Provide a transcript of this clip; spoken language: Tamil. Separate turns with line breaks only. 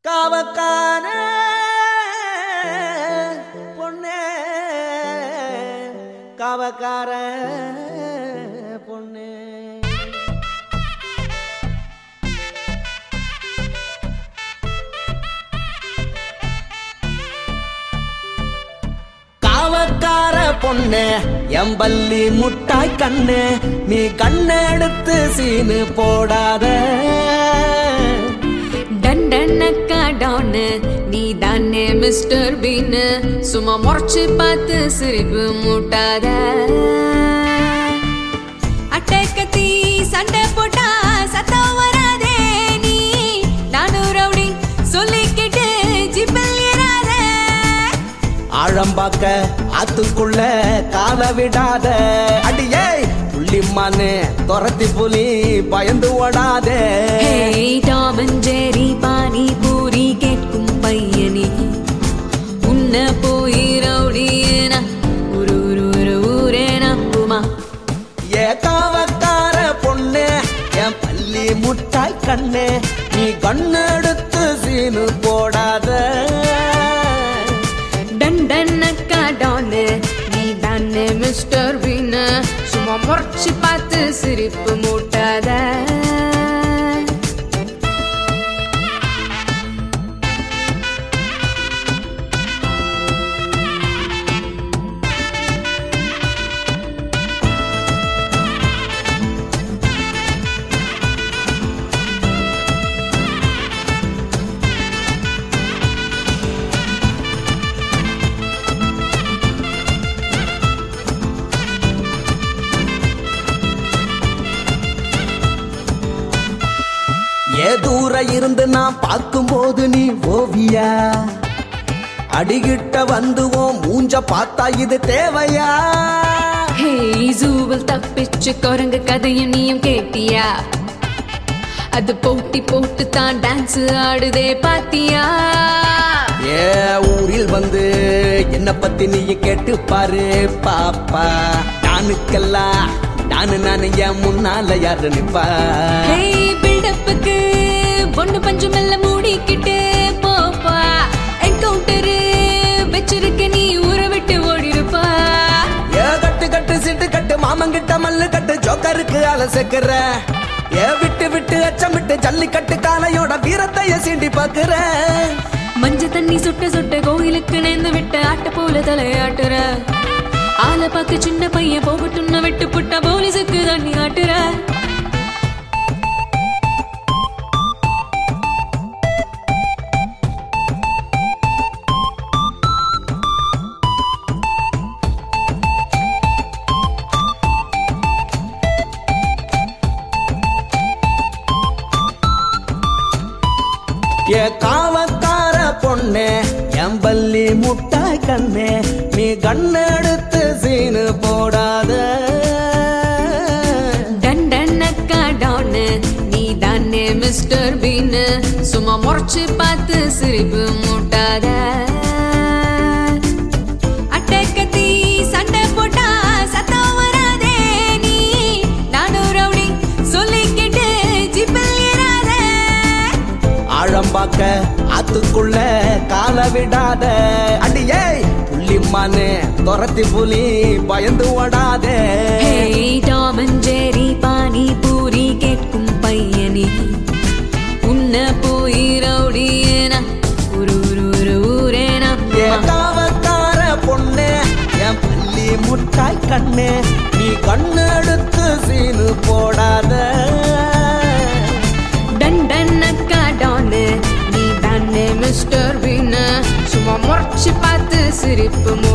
காவக்கான பொண்ணே காவக்கார பொண்ணே காவக்கார பொண்ணே எம்பல்லி முட்டாய் கண்ணு நீ கண்ணெடுத்து சீனு போடாத
டன் டன்னக்கா டான்னு நீ தானே மிஸ்டர் பீனு சும்மா முறைச்சு பார்த்து சிரிப்பு மூட்டாத அட்டை கத்தி சண்டை போட்டா சத்தம் வராதே நீ நானும் ரவுடி சொல்லிக்கிட்டு ஜிப்பல் ஏறாத
ஆழம்பாக்க ஆத்துக்குள்ள கால விடாத அடியே புள்ளிம்மானு துரத்தி புலி பயந்து ஓடாதே
hey Tom and Jerry pani puri கேட்கும் பையனே உன்ன போய் ரவுடியேனா ஒரு ஒரு ஒரு ஊரே நம்புமா
ஏ காவக்கார பொண்ணு என் பள்ளி முட்டாய் கண்ணு நீ கண்ணெடுத்து சீனு போடாத
டன் டன் அக்கா டான்னு நீ தானே மிஸ்டர் பீனு சும்மா முறைச்சு பார்த்து சிரிப்பு மூட்டாத
ஏ தூர இருந்து நான் பார்க்கும்போது நீ ஓவியா அடிகிட்ட வந்துவோம் மூஞ்ச பார்த்தா இது தேவையா
ஹே ஜூவில் தப்பிச்சு குரங்கு கதையும் நீயும் கேட்டியா அது போட்டி போட்டு தான் டான்ஸ் ஆடுதே பாத்தியா
ஏ ஊரில் வந்து என்ன பத்தி நீ கேட்டு பாரு பாப்பா நானுக்கெல்லாம் நானு நானு என் முன்னால யாரு நிப்பா
ஹே பில்டப்புக்கு பொண்ணு பஞ்சம் மெல்ல மூடிக்கிட்டு போப்பா என்கவுண்டரு வச்சிருக்க நீ ஊரை விட்டு ஓடிருப்பா
ஏ கட்டு கட்டு சிட்டு கட்டு மாமங்கிட்ட மல்லு கட்டு ஜோக்கருக்கு அலசக்குற ஏ விட்டு விட்டு அச்சம் விட்டு ஜல்லிக்கட்டு காலையோட வீரத்தைய சீண்டி பாக்குற
மஞ்ச தண்ணி சுட்ட சுட்ட கோயிலுக்கு நேர்ந்து விட்ட ஆட்ட போல தலையாட்டுற ஆளை பார்க்க சின்ன பையன் போகட்டும்னு விட்டு புட்ட போலீஸுக்கு தண்ணி ஆட்டுற
ஏ காவக்கார பொண்ணே என் பள்ளி முட்டாய் கண்ணே நீ கண்ணெடுத்து சீனு போடாத
டன் டன் அக்கா டான்னு நீ தானே மிஸ்டர் பீனு சும்மா முறைச்சு பார்த்து சிரிப்பு மூட்டாத அட்டை கத்தி சண்டை போட்டா சத்தம் வராதே நீ நானும் ரவுடி சொல்லிக்கிட்டு ஜிப்பல் ஏறாத
ஆழம்பாக்க ஆத்துக்குள்ள கால விடாத அடியே புள்ளிம்மானு துரத்தி புலி பயந்து ஓடாதே
hey Tom and Jerry pani puri கேட்கும் பையனே உன்ன போய் ரவுடியேனா ஒரு ஒரு ஒரு ஊரே
ஏ
நம்புமா
காவக்கார பொண்ணே என் பள்ளி முட்டாய் கண்ணே நீ கண்ணெடுத்து சீனு போடாத
டன் டன் அக்கா டான்னு நீ தானே மிஸ்டர் பீனு சும்மா முறைச்சு பார்த்து சிரிப்பு மூ